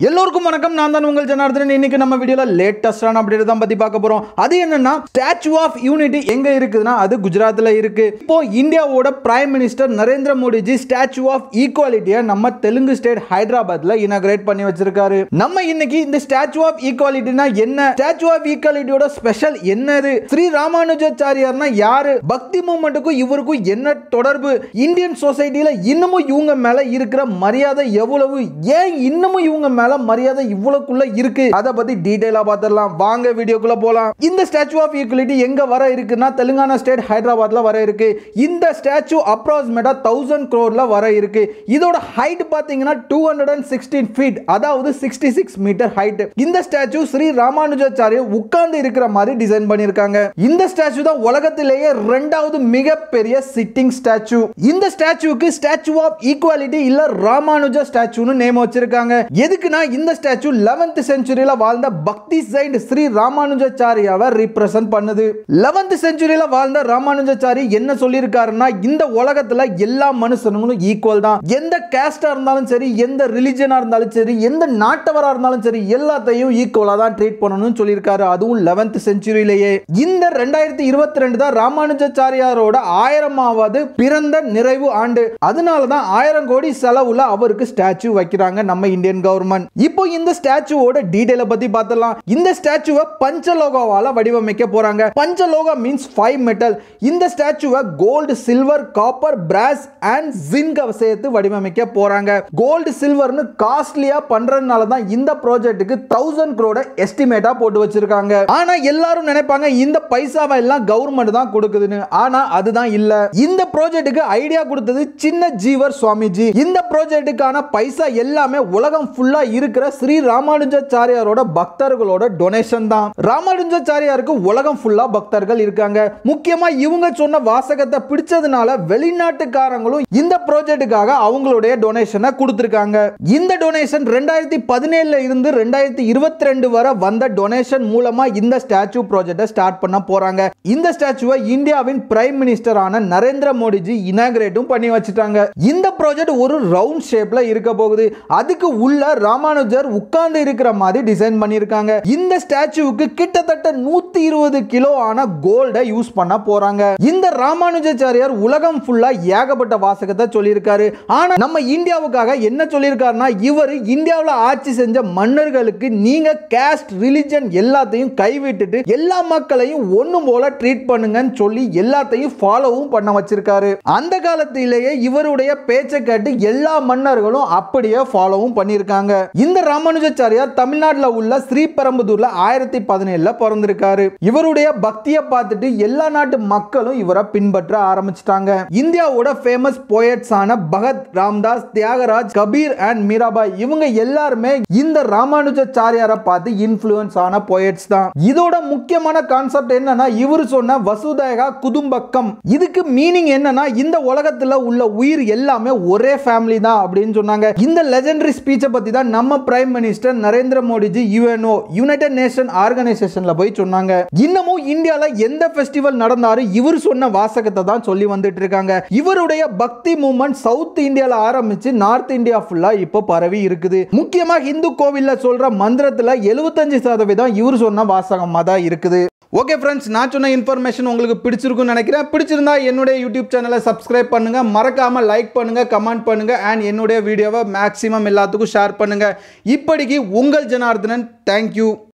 எல்லோருக்கும் வணக்கம் நான் தான் உங்கள் ஜனார்தனன் இன்னைக்கு நம்ம வீடியோல லேட்டஸ்டான அப்டேட் தான் பத்தி பார்க்க போறோம் அது என்னன்னா ஸ்டாச்சு ஆஃப் யூனிட்டி எங்க இருக்குதுன்னா அது குஜராத்ல இருக்கு இப்போ இந்தியாவோட prime minister Narendra Modiji statue of ஈக்குவாலிட்டியை நம்ம தெலுங்கு ஸ்டேட் ஹைதராபாத்ல இனாகிரேட் பண்ணி வச்சிருக்காரு நம்ம இன்னைக்கு இந்த ஸ்டாச்சு ஆஃப் ஈக்குவாலிட்டினா என்ன ஸ்டாச்சு ஆஃப் ஈக்குவாலிட்டியோட ஸ்பெஷல் என்னது ஸ்ரீ ராமானுஜாச்சாரியார்னா யாரு பக்தி மூமெண்ட்டுக்கும் இவருக்கும் என்ன தொடர்பு இந்தியன் சொசைட்டில இன்னமும் இவங்க மேல இருக்கிற மரியாதை எவ்வளவு ஏன் இன்னமும் இவங்க மேல மரியாதை இவ்வளவுக்குள்ள இருக்கு அதை பத்தி டீடைலா பார்த்துடலாம் வாங்க வீடியோக்குள்ள போலாம் இந்த ஸ்டாச்சு ஆஃப் ஈக்குவலிட்டி எங்க வர இருக்குன்னா தெலுங்கானா ஸ்டேட் ஹைதராபாத்ல வர இருக்கு இந்த ஸ்டாச்சு அப்ராக்சிமேட்டா தௌசண்ட் க்ரோர்ல வர இருக்கு இதோட ஹைட் பாத்தீங்கன்னா two hundred and sixteen feet அதாவது சிக்ஸ்டி சிக்ஸ் மீட்டர் ஹைட் இந்த ஸ்டாச்சு ஸ்ரீ ராமானுஜாச்சாரியர் உட்கார்ந்து இருக்கிற மாதிரி டிசைன் பண்ணியிருக்காங்க இந்த ஸ்டாச்சு தான் உலகத்திலேயே ரெண்டாவது மிகப்பெரிய சிட்டிங் ஸ்டாச்சு இந்த ஸ்டாச்சுக்கு ஸ்டாச்சு ஆஃப் ஈக்குவாலிட்டி இல்ல ராமானுஜா ஸ்டாச்சுன்னு நேம் வச்சிருக்காங்க எதுக்குன்னா இந்த ஸ்டாச்சு 11th செஞ்சுரியில வாழ்ந்த பக்தி சைண்ட் ஸ்ரீ ராமானுஜாச்சாரியாவை ரிப்ரசன்ட் பண்ணுது 11th செஞ்சுரியில வாழ்ந்த ராமானுஜாச்சாரி என்ன சொல்லியிருக்காருன்னா இந்த உலகத்துல எல்லா மனுஷனுங்களும் ஈக்குவல் தான் எந்த கேஸ்டா இருந்தாலும் சரி எந்த ரிலிஜனா இருந்தாலும் சரி எந்த நாட்டவரா இருந்தாலும் சரி எல்லாத்தையும் ஈக்குவலா தான் ட்ரீட் பண்ணணும்னு சொல்லியிருக்காரு அதுவும் 11th செஞ்சுரியிலேயே இந்த ரெண்டாயிரத்தி இருபத்தி ரெண்டு தான் ராமானுஜாச்சாரியாரோட ஆயிரமாவது பிறந்த நிறைவு ஆண்டு அதனால தான் ஆயிரம் கோடி செலவுல அவருக்கு ஸ்டாச்சு வைக்கிறாங்க நம்ம இந்தியன் கவர்மெண்ட் இப்போ இந்த ஸ்டாச்சுவோட டீடைல பத்தி பார்த்தலாம் இந்த ஸ்டாச்சுவை பஞ்சலோகாவால வடிவமைக்க போறாங்க பஞ்சலோகா மீன்ஸ் ஃபைவ் மெட்டல் இந்த ஸ்டாச்சுவை gold silver copper brass and zinc சேர்த்து வடிவமைக்க போறாங்க கோல்டு சில்வர்னு காஸ்ட்லியா பண்றதுனால தான் இந்த ப்ராஜெக்ட்டுக்கு தௌசண்ட் க்ரோட எஸ்டிமேட்டா போட்டு வச்சிருக்காங்க ஆனா எல்லாரும் நினைப்பாங்க இந்த பைசாவை எல்லாம் கவர்மெண்ட் தான் கொடுக்குதுன்னு ஆனா அதுதான் இல்ல இந்த ப்ராஜெக்ட்டுக்கு ஐடியா கொடுத்தது சின்ன ஜீவர் சுவாமிஜி இந்த ப்ராஜெக்ட்டுக்கான பைசா எல்லாமே உலகம் ஃபுல்லா இருக்கிற ஸ்ரீ ராமானுஜாச்சாரியாரோட பக்தர்களோட டொனேஷன் தான் ராமானுஜாச்சாரியாருக்கு உலகம் ஃபுல்லா பக்தர்கள் இருக்காங்க முக்கியமா இவங்க சொன்ன வாசகத்தை பிடிச்சதுனால வெளிநாட்டுக்காரங்களும் இந்த ப்ராஜெக்ட்டுக்காக அவங்களுடைய டொனேஷனை கொடுத்திருக்காங்க இந்த டொனேஷன் ரெண்டாயிரத்தி பதினேழுல இருந்து ரெண்டாயிரத்தி இருபத்தி ரெண்டு வரை வந்த டொனேஷன் மூலமா இந்த ஸ்டாச்சு ப்ராஜெக்டை ஸ்டார்ட் பண்ண போறாங்க இந்த ஸ்டாச்சுவை இந்தியாவின் பிரைம் மினிஸ்டரான நரேந்திர மோடிஜி இனாகிரேட்டும் பண்ணி வச்சுட்டாங்க இந்த ப்ராஜெக்ட் ஒரு ரவுண்ட் ஷேப்ல இருக்க போகுது அதுக்கு உள்ள ராமானுஜர் உட்கார்ந்து இருக்கிற மாதிரி டிசைன் பண்ணியிருக்காங்க இந்த ஸ்டாச்சுவுக்கு கிட்டத்தட்ட நூத்தி இருபது கிலோ ஆன கோல்டை யூஸ் பண்ண போறாங்க இந்த ராமானுஜாச்சாரியார் உலகம் ஃபுல்லா ஏகப்பட்ட வாசகத்தை சொல்லியிருக்காரு ஆனா நம்ம இந்தியாவுக்காக என்ன சொல்லியிருக்காருன்னா இவர் இந்தியாவில் ஆட்சி செஞ்ச மன்னர்களுக்கு நீங்க கேஸ்ட் ரிலிஜன் எல்லாத்தையும் கைவிட்டுட்டு எல்லா மக்களையும் ஒண்ணு போல ட்ரீட் பண்ணுங்கன்னு சொல்லி எல்லாத்தையும் ஃபாலோவும் பண்ண வச்சிருக்காரு அந்த காலத்திலேயே இவருடைய பேச்சை கேட்டு எல்லா மன்னர்களும் அப்படியே ஃபாலோவும் பண்ணியிருக்காங்க இந்த ராமானுஜாச்சாரியார் தமிழ்நாட்டில் உள்ள ஸ்ரீபெரும்புதூர்ல ஆயிரத்தி பதினேழுல பிறந்திருக்காரு இவருடைய பக்தியை பார்த்துட்டு எல்லா நாட்டு மக்களும் இவரை பின்பற்ற ஆரம்பிச்சிட்டாங்க இந்தியாவோட ஃபேமஸ் போயட்ஸ் ஆன பகத் ராம்தாஸ் தியாகராஜ் கபீர் அண்ட் மீராபாய் இவங்க எல்லாருமே இந்த ராமானுஜாச்சாரியாரை பார்த்து இன்ஃப்ளூயன்ஸ் ஆன போயட்ஸ் தான் இதோட முக்கியமான கான்செப்ட் என்னன்னா இவர் சொன்ன வசுதேகா குதும்பக்கம் இதுக்கு மீனிங் என்னன்னா இந்த உலகத்துல உள்ள உயிர் எல்லாமே ஒரே ஃபேமிலி தான் அப்படின்னு சொன்னாங்க இந்த லெஜெண்டரி ஸ்பீச்சை பத்தி தான் நம்ம prime minister Narendra Modiji UNO united nation ஆர்கனைசேஷன்ல போய் சொன்னாங்க இன்னமும் இந்தியால எந்த ஃபெஸ்டிவல் நடந்தாலும் இவர் சொன்ன வாசகத்தை தான் சொல்லி வந்துட்டு இருக்காங்க இவருடைய பக்தி மூமெண்ட் சவுத் இந்தியால ஆரம்பிச்சு நார்த் இந்தியா ஃபுல்லா இப்போ பரவி இருக்குது முக்கியமா இந்து கோவில்ல சொல்ற மந்திரத்துல எழுபத்தஞ்சு சதவீதம் இவர் சொன்ன வாசகமா தான் இருக்குது ஓகே ஃப்ரெண்ட்ஸ் நான் சொன்ன இன்ஃபர்மேஷன் உங்களுக்கு பிடிச்சிருக்கும்னு நினைக்கிறேன் பிடிச்சிருந்தா என்னுடைய யூடியூப் சேனலை சப்ஸ்கிரைப் பண்ணுங்க மறக்காம லைக் பண்ணுங்க கமெண்ட் பண்ணுங்க அண்ட் என்னுடைய வீடியோவை மேக்ஸிமம் எல்லாத்துக்கும் ஷேர் பண்ணுங்க இப்படிக்கு உங்கள் ஜனார்தனன் தேங்க்யூ